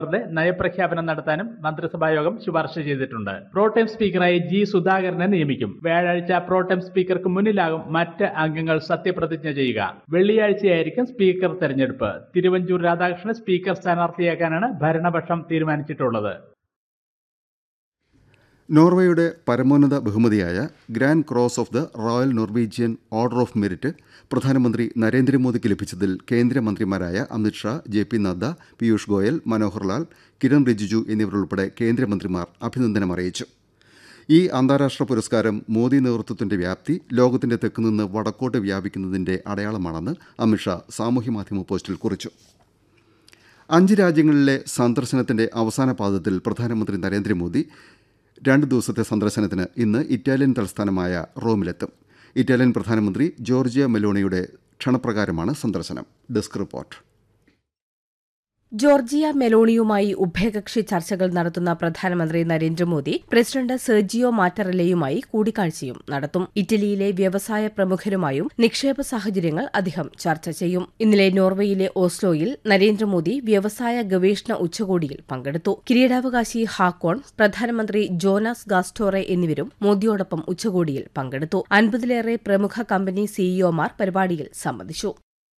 യുടെ നയപ്രഖ്യാപനം നടത്താനും മന്ത്രിസഭായോഗം ശുപാർശ ചെയ്തിട്ടുണ്ട് പ്രോടൈം സ്പീക്കറായി ജി സുധാകരനെ നിയമിക്കും വ്യാഴാഴ്ച പ്രോടൈം സ്പീക്കർക്ക് മുന്നിലാകും മറ്റ് അംഗങ്ങൾ സത്യപ്രതിജ്ഞ ചെയ്യുക വെള്ളിയാഴ്ചയായിരിക്കും സ്പീക്കർ തെരഞ്ഞെടുപ്പ് തിരുവഞ്ചൂർ രാധാകൃഷ്ണനെ സ്പീക്കർ സ്ഥാനാർത്ഥിയാക്കാനാണ് ഭരണപക്ഷം തീരുമാനിച്ചിട്ടുള്ളത് നോർവേയുടെ പരമോന്നത ബഹുമതിയായ grand cross of the royal Norwegian order of merit പ്രധാനമന്ത്രി നരേന്ദ്രമോദിക്ക് ലഭിച്ചതിൽ കേന്ദ്രമന്ത്രിമാരായ അമിത്ഷാ ജെ പി നദ്ദ പീയൂഷ് ഗോയൽ മനോഹർ ലാൽ കിരൺ റിജിജു എന്നിവരുൾപ്പെടെ കേന്ദ്രമന്ത്രിമാർ അഭിനന്ദനം അറിയിച്ചു ഈ അന്താരാഷ്ട്ര പുരസ്കാരം മോദി നേതൃത്വത്തിന്റെ വ്യാപ്തി ലോകത്തിന്റെ തെക്കുനിന്ന് വടക്കോട്ട് വ്യാപിക്കുന്നതിന്റെ അടയാളമാണെന്ന് അമിത്ഷാ സാമൂഹ്യമാധ്യമ പോസ്റ്റിൽ കുറിച്ചു അഞ്ച് രാജ്യങ്ങളിലെ സന്ദർശനത്തിന്റെ അവസാന പാദത്തിൽ പ്രധാനമന്ത്രി നരേന്ദ്രമോദി രണ്ട് ദിവസത്തെ സന്ദർശനത്തിന് ഇന്ന് ഇറ്റാലിയൻ തലസ്ഥാനമായ റോമിലെത്തും ഇറ്റാലിയൻ പ്രധാനമന്ത്രി ജോർജിയ മെലോണിയുടെ ക്ഷണപ്രകാരമാണ് സന്ദർശനം ഡെസ്ക് റിപ്പോർട്ട് ജോർജിയ മെലോണിയുമായി ഉഭയകക്ഷി ചർച്ചകൾ നടത്തുന്ന പ്രധാനമന്ത്രി നരേന്ദ്രമോദി പ്രസിഡന്റ് സെർജിയോ മാറ്ററലയുമായി കൂടിക്കാഴ്ചയും നടത്തും ഇറ്റലിയിലെ വ്യവസായ പ്രമുഖരുമായും നിക്ഷേപ സാഹചര്യങ്ങൾ അദ്ദേഹം ചർച്ച ചെയ്യും ഇന്നലെ നോർവേയിലെ ഓസ്ലോയിൽ നരേന്ദ്രമോദി വ്യവസായ ഗവേഷണ ഉച്ചകോടിയിൽ പങ്കെടുത്തു കിരീടാവകാശി ഹാക്കോൺ പ്രധാനമന്ത്രി ജോനാസ് ഗാസ്റ്റോറെ എന്നിവരും മോദിയോടൊപ്പം ഉച്ചകോടിയിൽ പങ്കെടുത്തു അൻപതിലേറെ പ്രമുഖ കമ്പനി സിഇഒമാർ പരിപാടിയിൽ സംബന്ധിച്ചു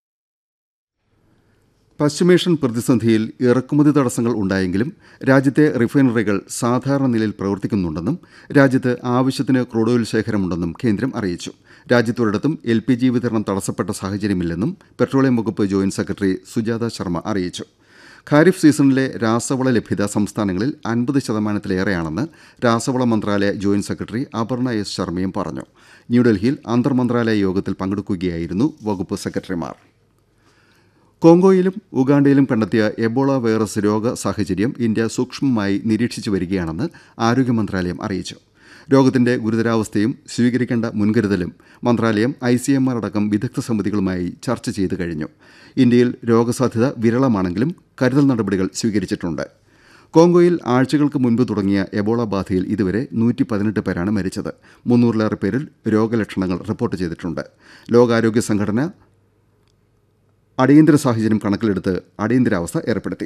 പശ്ചിമേഷ്യൻ പ്രതിസന്ധിയിൽ ഇറക്കുമതി തടസ്സങ്ങൾ ഉണ്ടായെങ്കിലും രാജ്യത്തെ റിഫൈനറികൾ സാധാരണ നിലയിൽ പ്രവർത്തിക്കുന്നുണ്ടെന്നും രാജ്യത്ത് ആവശ്യത്തിന് ക്രൂഡ് ഓയിൽ ശേഖരമുണ്ടെന്നും കേന്ദ്രം അറിയിച്ചു രാജ്യത്തൊരിടത്തും എൽ പി ജി വിതരണം തടസ്സപ്പെട്ട സാഹചര്യമില്ലെന്നും പെട്രോളിയം വകുപ്പ് ജോയിന്റ് സെക്രട്ടറി സുജാത ശർമ്മ അറിയിച്ചു ഖാരിഫ് സീസണിലെ രാസവള ലഭ്യത സംസ്ഥാനങ്ങളിൽ അൻപത് ശതമാനത്തിലേറെയാണെന്ന് രാസവള മന്ത്രാലയ ജോയിന്റ് സെക്രട്ടറി അപർണ എസ് ശർമ്മയും പറഞ്ഞു ന്യൂഡൽഹിയിൽ അന്തർ മന്ത്രാലയ യോഗത്തിൽ പങ്കെടുക്കുകയായിരുന്നു വകുപ്പ് സെക്രട്ടറിമാർ കോങ്കോയിലും ഉഗാണ്ടയിലും കണ്ടെത്തിയ എബോള വൈറസ് രോഗ സാഹചര്യം ഇന്ത്യ സൂക്ഷ്മമായി നിരീക്ഷിച്ചു വരികയാണെന്ന് ആരോഗ്യ മന്ത്രാലയം അറിയിച്ചു രോഗത്തിന്റെ ഗുരുതരാവസ്ഥയും സ്വീകരിക്കേണ്ട മുൻകരുതലും മന്ത്രാലയം ഐ സി എം ആർ അടക്കം വിദഗ്ധ സമിതികളുമായി ചർച്ച ചെയ്തു കഴിഞ്ഞു ഇന്ത്യയിൽ രോഗസാധ്യത വിരളമാണെങ്കിലും കരുതൽ നടപടികൾ സ്വീകരിച്ചിട്ടുണ്ട് കോങ്കോയിൽ ആഴ്ചകൾക്ക് മുൻപ് തുടങ്ങിയ എബോള ബാധയിൽ ഇതുവരെ നൂറ്റി പതിനെട്ട് പേരാണ് മരിച്ചത് മുന്നൂറിലേറെ പേരിൽ രോഗലക്ഷണങ്ങൾ റിപ്പോർട്ട് ചെയ്തിട്ടുണ്ട് ലോകാരോഗ്യ സംഘടന അടിയന്തര സാഹചര്യം കണക്കിലെടുത്ത് അടിയന്തരാവസ്ഥ ഏർപ്പെടുത്തി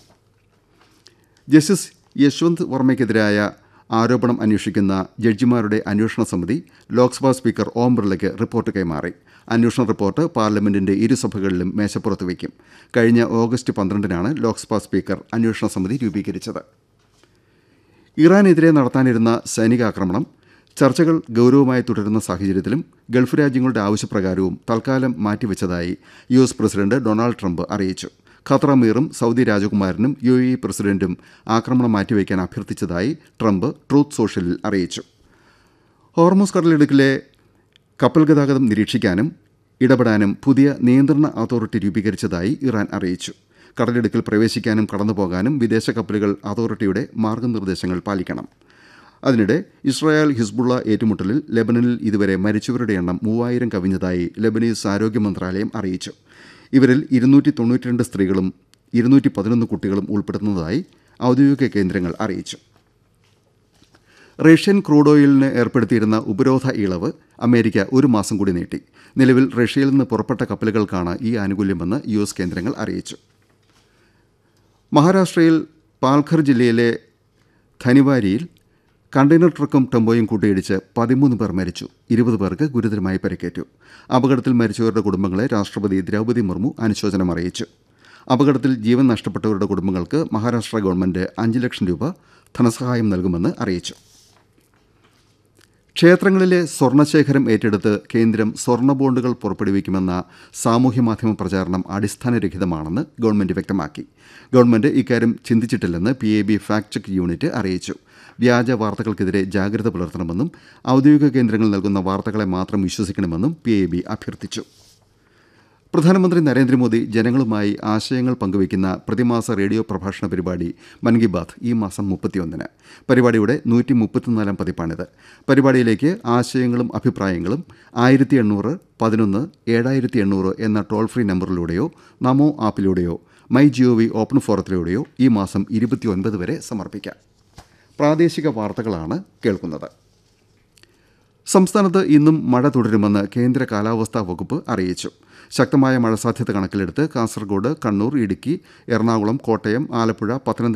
ജസ്റ്റിസ് യശ്വന്ത് വർമ്മയ്ക്കെതിരായ ആരോപണം അന്വേഷിക്കുന്ന ജഡ്ജിമാരുടെ അന്വേഷണ സമിതി ലോക്സഭാ സ്പീക്കർ ഓം ബിർളയ്ക്ക് റിപ്പോർട്ട് കൈമാറി അന്വേഷണ റിപ്പോർട്ട് പാർലമെന്റിന്റെ ഇരുസഭകളിലും മേശപ്പുറത്ത് വയ്ക്കും കഴിഞ്ഞ ഓഗസ്റ്റ് പന്ത്രണ്ടിനാണ് ലോക്സഭാ സ്പീക്കർ അന്വേഷണ സമിതി രൂപീകരിച്ചത് ഇറാനെതിരെ നടത്താനിരുന്ന സൈനികാക്രമണം ചർച്ചകൾ ഗൌരവമായി തുടരുന്ന സാഹചര്യത്തിലും ഗൾഫ് രാജ്യങ്ങളുടെ ആവശ്യപ്രകാരവും തൽക്കാലം മാറ്റിവെച്ചതായി U S president Donald Trump അറിയിച്ചു ഖത്തർ അമീറും സൗദി രാജകുമാരനും യു എ ഇ പ്രസിഡന്റും ആക്രമണം മാറ്റിവെക്കാൻ അഭ്യർത്ഥിച്ചതായി ട്രംപ് ട്രൂത്ത് സോഷ്യലിൽ അറിയിച്ചു ഹോർമോസ് കടലിടുക്കിലെ കപ്പൽ ഗതാഗതം നിരീക്ഷിക്കാനും ഇടപെടാനും പുതിയ നിയന്ത്രണ അതോറിറ്റി രൂപീകരിച്ചതായി ഇറാൻ അറിയിച്ചു കടലിടുക്കിൽ പ്രവേശിക്കാനും കടന്നുപോകാനും വിദേശ കപ്പലുകൾ അതോറിറ്റിയുടെ മാർഗനിർദ്ദേശങ്ങൾ പാലിക്കണം അതിനിടെ ഇസ്രായേൽ ഹിസ്ബുള്ള ഏറ്റുമുട്ടലിൽ ലെബനനിൽ ഇതുവരെ മരിച്ചവരുടെ എണ്ണം മൂവായിരം കവിഞ്ഞതായി ലെബനീസ് ആരോഗ്യ മന്ത്രാലയം അറിയിച്ചു ഇവരിൽ ഇരുന്നൂറ്റി തൊണ്ണൂറ്റിരണ്ട് സ്ത്രീകളും ഇരുന്നൂറ്റി പതിനൊന്ന് കുട്ടികളും ഉൾപ്പെടുന്നതായി ഔദ്യോഗിക കേന്ദ്രങ്ങൾ അറിയിച്ചു റഷ്യൻ ക്രൂഡ് ഓയിലിന് ഏർപ്പെടുത്തിയിരുന്ന ഉപരോധ ഇളവ് അമേരിക്ക ഒരു മാസം കൂടി നീട്ടി നിലവിൽ റഷ്യയിൽ നിന്ന് പുറപ്പെട്ട കപ്പലുകൾക്കാണ് ഈ ആനുകൂല്യമെന്ന് യു എസ് കേന്ദ്രങ്ങൾ അറിയിച്ചു മഹാരാഷ്ട്രയിൽ പാൽഘർ ജില്ലയിലെ ധനിവാരിയിൽ കണ്ടെയ്നർ ട്രക്കും ടെമ്പോയും കൂട്ടിയിടിച്ച് പതിമൂന്ന് പേർ മരിച്ചു ഇരുപത് പേർക്ക് ഗുരുതരമായി പരിക്കേറ്റു അപകടത്തിൽ മരിച്ചവരുടെ കുടുംബങ്ങളെ രാഷ്ട്രപതി ദ്രൗപദി മുർമു അനുശോചനം അറിയിച്ചു അപകടത്തിൽ ജീവൻ നഷ്ടപ്പെട്ടവരുടെ കുടുംബങ്ങൾക്ക് മഹാരാഷ്ട്ര ഗവൺമെന്റ് അഞ്ച് ലക്ഷം രൂപ ധനസഹായം നൽകുമെന്ന് അറിയിച്ചു ക്ഷേത്രങ്ങളിലെ സ്വർണശേഖരം ഏറ്റെടുത്ത് കേന്ദ്രം സ്വർണ്ണ ബോണ്ടുകൾ പുറപ്പെടുവിക്കുമെന്ന സാമൂഹ്യമാധ്യമ പ്രചാരണം അടിസ്ഥാനരഹിതമാണെന്ന് ഗവൺമെന്റ് വ്യക്തമാക്കി ഗവൺമെന്റ് ഇക്കാര്യം ചിന്തിച്ചിട്ടില്ലെന്ന് P I B fact check unit അറിയിച്ചു വ്യാജ വാർത്തകൾക്കെതിരെ ജാഗ്രത പുലർത്തണമെന്നും ഔദ്യോഗിക കേന്ദ്രങ്ങൾ നൽകുന്ന വാർത്തകളെ മാത്രം വിശ്വസിക്കണമെന്നും പി എ ബി അഭ്യർത്ഥിച്ചു പ്രധാനമന്ത്രി നരേന്ദ്രമോദി ജനങ്ങളുമായി ആശയങ്ങൾ പങ്കുവയ്ക്കുന്ന പ്രതിമാസ റേഡിയോ പ്രഭാഷണ പരിപാടി മൻ കി ബാത് ഈ മാസം മുപ്പത്തിയൊന്നിന് പരിപാടിയുടെ നൂറ്റി മുപ്പത്തിനാലാം പതിപ്പാണിത് പരിപാടിയിലേക്ക് ആശയങ്ങളും അഭിപ്രായങ്ങളും ആയിരത്തി എണ്ണൂറ് പതിനൊന്ന് ഏഴായിരത്തി എണ്ണൂറ് എന്ന ടോൾ ഫ്രീ നമ്പറിലൂടെയോ നമോ ആപ്പിലൂടെയോ മൈ ജിഒ വി ഓപ്പൺ ഫോറത്തിലൂടെയോ ഈ മാസം ഇരുപത്തിയൊൻപത് വരെ സമർപ്പിക്കാം പ്രാദേശിക വാർത്തകളാണ് കേൾക്കുന്നത് സംസ്ഥാനത്ത് ഇന്നും മഴ തുടരുമെന്ന് കേന്ദ്ര കാലാവസ്ഥാ വകുപ്പ് അറിയിച്ചു ശക്തമായ മഴ സാധ്യത കണക്കിലെടുത്ത് കാസർഗോഡ് കണ്ണൂർ ഇടുക്കി എറണാകുളം കോട്ടയം ആലപ്പുഴ പത്തനംതിട്ട